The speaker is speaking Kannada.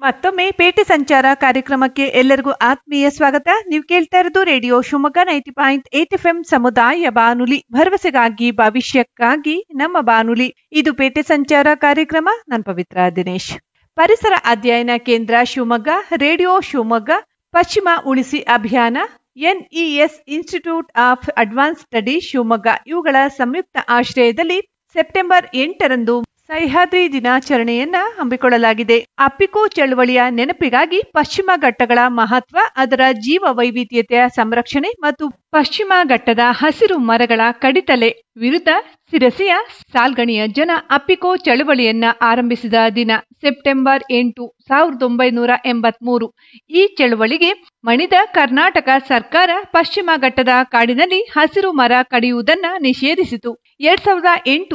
ಮತ್ತೊಮ್ಮೆ ಪೇಟೆ ಸಂಚಾರ ಕಾರ್ಯಕ್ರಮಕ್ಕೆ ಎಲ್ಲರಿಗೂ ಆತ್ಮೀಯ ಸ್ವಾಗತ ನೀವು ಕೇಳ್ತಾ ಇರೋದು radio Shivamogga ninety point eight F M ಸಮುದಾಯ ಬಾನುಲಿ ಭರವಸೆಗಾಗಿ ಭವಿಷ್ಯಕ್ಕಾಗಿ ನಮ್ಮ ಬಾನುಲಿ ಇದು ಪೇಟೆ ಸಂಚಾರ ಕಾರ್ಯಕ್ರಮ ನಾನು ಪವಿತ್ರ ದಿನೇಶ್ ಪರಿಸರ ಅಧ್ಯಯನ ಕೇಂದ್ರ ಶಿವಮೊಗ್ಗ ರೇಡಿಯೋ ಶಿವಮೊಗ್ಗ ಪಶ್ಚಿಮ ಉಳಿಸಿ ಅಭಿಯಾನ NES institute of advance study Shivamogga ಇವುಗಳ ಸಂಯುಕ್ತ ಆಶ್ರಯದಲ್ಲಿ ಸೆಪ್ಟೆಂಬರ್ ಎಂಟರಂದು ಸಹ್ಯಾದ್ರಿ ದಿನಾಚರಣೆಯನ್ನ ಹಮ್ಮಿಕೊಳ್ಳಲಾಗಿದೆ ಅಪ್ಪಿಕೋ ಚಳವಳಿಯ ನೆನಪಿಗಾಗಿ ಪಶ್ಚಿಮ ಘಟ್ಟಗಳ ಮಹತ್ವ ಅದರ ಜೀವ ವೈವಿಧ್ಯತೆಯ ಸಂರಕ್ಷಣೆ ಮತ್ತು ಪಶ್ಚಿಮ ಘಟ್ಟದ ಹಸಿರು ಮರಗಳ ಕಡಿತಲೆ ವಿರುದ್ಧ ಸಿರಸಿಯ ಸಾಲ್ಗಣಿಯ ಜನ ಅಪ್ಪಿಕೋ ಚಳವಳಿಯನ್ನ ಆರಂಭಿಸಿದ ದಿನ ಸೆಪ್ಟೆಂಬರ್ ಎಂಟು ಸಾವಿರದ ಒಂಬೈನೂರ ಎಂಬತ್ಮೂರು ಈ ಚಳವಳಿಗೆ ಮಣಿದ ಕರ್ನಾಟಕ ಸರ್ಕಾರ ಪಶ್ಚಿಮ ಘಟ್ಟದ ಕಾಡಿನಲ್ಲಿ ಹಸಿರು ಮರ ಕಡಿಯುವುದನ್ನ ನಿಷೇಧಿಸಿತು ಎರಡ್ ಸಾವಿರದ ಎಂಟು